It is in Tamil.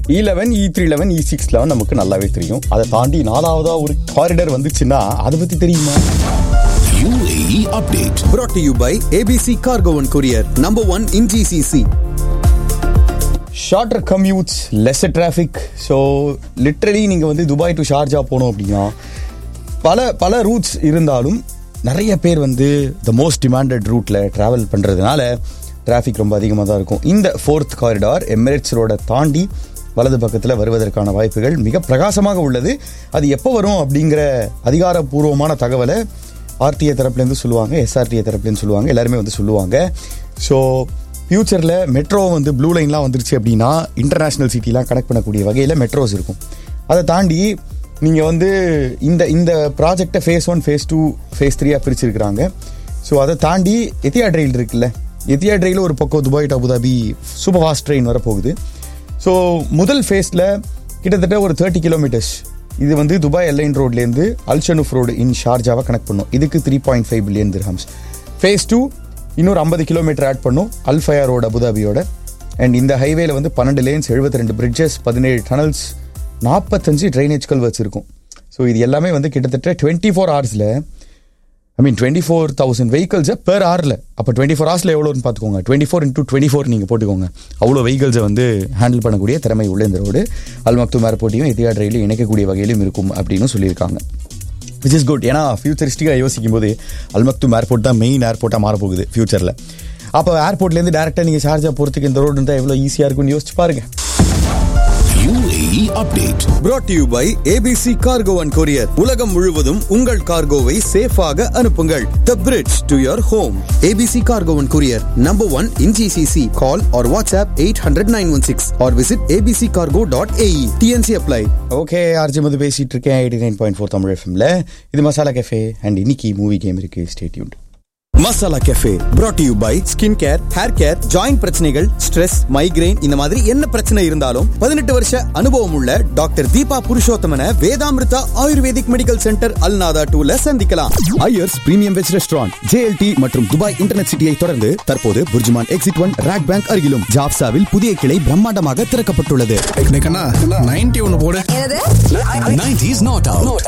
இ eleven E three eleven E six eleven நமக்கு நல்லாவே தெரியும் அதை தாண்டி நாலாவதா ஒரு காரிடர் வந்துச்சுன்னா அதை பத்தி தெரியுமா UAE update. brought to you by ABC Cargo and Courier, number one in GCC. Shorter commutes lesser traffic so literally நீங்கள் வந்து துபாய் டு ஷார்ஜா போகணும் அப்படின்னா பல பல ரூட்ஸ் இருந்தாலும் நிறைய பேர் வந்து த மோஸ்ட் டிமாண்டட் ரூட்டில் ட்ராவல் பண்ணுறதுனால டிராஃபிக் ரொம்ப அதிகமாக தான் இருக்கும் இந்த ஃபோர்த் காரிடார் எமிரேட்ஸ் ரோட தாண்டி வலது பக்கத்தில் வருவதற்கான வாய்ப்புகள் மிக பிரகாசமாக உள்ளது அது எப்போ வரும் அப்படிங்கிற அதிகாரப்பூர்வமான தகவலை ஆர்டிஏ தரப்புலேருந்து சொல்லுவாங்க எஸ்ஆர்டிஏ தரப்புலேருந்து சொல்லுவாங்க எல்லாருமே வந்து சொல்லுவாங்க ஸோ ஃபியூச்சரில் மெட்ரோ வந்து ப்ளூ லைன்லாம் வந்துருச்சு அப்படின்னா இன்டர்நேஷ்னல் சிட்டிலாம் கனெக்ட் பண்ணக்கூடிய வகையில் மெட்ரோஸ் இருக்கும் அதை தாண்டி நீங்கள் வந்து இந்த இந்த ப்ராஜெக்டை phase one phase two phase த்ரீயாக பிரிச்சிருக்கிறாங்க ஸோ அதை தாண்டி எத்தியாட் ரயில் இருக்குல்ல எத்தியாட் ரயில் ஒரு பக்கம் Dubai to Abu Dhabi super fast train வரப்போகுது ஸோ முதல் ஃபேஸில் கிட்டத்தட்ட ஒரு தேர்ட்டி கிலோமீட்டர்ஸ் இது வந்து துபாய் எல்லைன் ரோட்லேருந்து அல்ஷனுஃப் ரோடு இன் ஷார்ஜாவை கனெக்ட் பண்ணும் இதுக்கு three point five billion dirhams phase two இன்னொரு ஐம்பது கிலோமீட்டர் ஆட் பண்ணும் அல்ஃபயா ரோடு அபுதாபியோட அண்ட் இந்த ஹைவேல வந்து பன்னெண்டு லேன்ஸ் எழுபத்தி ரெண்டு பிரிட்ஜஸ் பதினேழு டனல்ஸ் நாற்பத்தஞ்சு ட்ரைனேஜ் கல்வர்ஸ் இருக்கும் ஸோ இது எல்லாமே வந்து கிட்டத்தட்ட டுவெண்ட்டி ஃபோர் ஹவர்ஸில் I mean twenty four thousand வெஹிக்கல்ஸை பெர் ஹவரில் அப்போ டுவெண்ட்டி ஃபோர் ஹவர்ஸில் எவ்வளோன்னு பார்த்துக்கோங்க twenty four into twenty four நீங்கள் போட்டுக்கோங்க அவ்வளோ வெஹிக்கல்ஸை வந்து ஹேண்டில் பண்ணக்கூடிய திறமை உள்ள இந்த ரோடு அல் மக்தும் ஏர்போர்ட்டையும் எத்தியாட் ரயிலும் இணைக்கக்கூடிய வகையிலும் இருக்கும் அப்படின்னு சொல்லியிருக்காங்க விச் இஸ் குட் ஏன்னா ஃபியூச்சரிஸ்டிக்காக யோசிக்கும் போது அல் மக்தும் ஏர்போர்ட் தான் மெயின் ஏர்போர்ட்டாக மாறப்போகுது ஃபியூச்சரில் அப்போ ஏர்போர்ட்லேருந்து டேரெக்டாக நீங்கள் ஷார்ஜா போகிறதுக்கு இந்த ரோடு இருந்தால் எவ்வளோ ஈஸியாக இருக்கும்னு யோசிச்சு பாருங்க UAE update. brought to you by ABC Cargo and Courier. உலகம் முழுவதும் உங்கள் கார்கோவை சேஃபாக அனுப்புங்கள் The bridge to your home. ABC Cargo and Courier, number one in GCC. Call or WhatsApp 800-916 or visit abccargo.ae. TNC apply. Okay RJ Madhu பேசிட்டு இருக்கேன் eighty nine point four Tamil எஃப்எம்ல இது மசாலா கஃபே அண்ட் இன்னைக்கு மூவி கேம் இருக்கு stay tuned masala cafe brought to you by skin care hair care joint பிரச்சனைகள் ஸ்ட்ரெஸ் மைக்ரைன் இந்த மாதிரி என்ன பிரச்சனை இருந்தாலும் பதினெட்டு வருஷ அனுபவம் உள்ள டாக்டர் தீபா புருஷோத்தமன Vedamrutha ayurvedic medical centre Al Nahda டூல சந்திக்கலாம் Iyers premium veg restaurant JLT மற்றும் துபாய் இன்டர்நெட் சிட்டியை தொடர்ந்து தற்போது BurJuman exit one RAK bank அருகிலும் ஜாப்சாவில் புதிய கிளை பிரம்மாண்டமாக திறக்கப்பட்டுள்ளது நைன்டி ஒன்னு போடு என்னது 90s not out